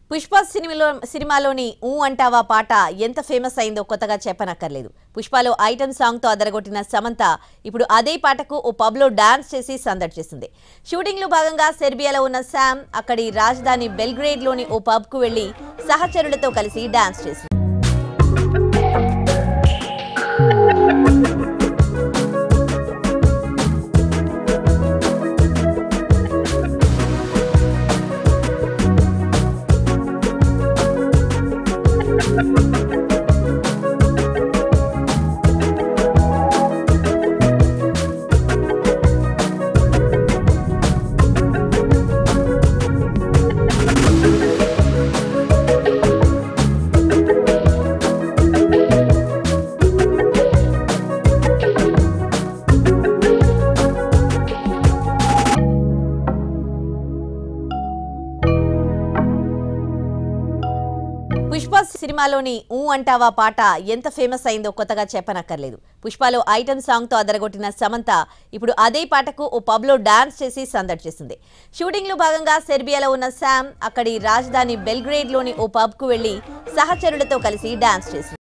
పుష్ప సినిమాలో సినిమాలోని ఊ అంటావా పాట ఎంత ఫేమస్ అయిందో కొత్తగా చెప్పనక్కర్లేదు పుష్పలో ఐటమ్ సాంగ్ తో అదరగొట్టిన సమంత ఇప్పుడు అదే పాటకు ఓ పబ్ లో డాన్స్ చేసి సందడి చేసింది షూటింగ్ లో భాగంగా సెర్బియాలో ఉన్న శామ్ అక్కడి రాజధాని బెల్గ్రేడ్ లోని ఓ పబ్ కు వెళ్లి సహచరులతో కలిసి డాన్స్ చేసింది పుష్ప సినిమాలోని ఊ అంటావా పాట ఎంత ఫేమస్ అయిందో కొత్తగా చెప్పనక్కర్లేదు పుష్పలో ఐటమ్ సాంగ్ తో అదరగొట్టిన సమంత ఇప్పుడు అదే పాటకు ఓ పబ్ లో డాన్స్ చేసి సందడి చేసింది షూటింగ్ లో భాగంగా సెర్బియాలో ఉన్న శామ్ అక్కడి రాజధాని బెల్గ్రేడ్ లోని ఓ పబ్ కు వెళ్లి సహచరులతో కలిసి డాన్స్ చేసింది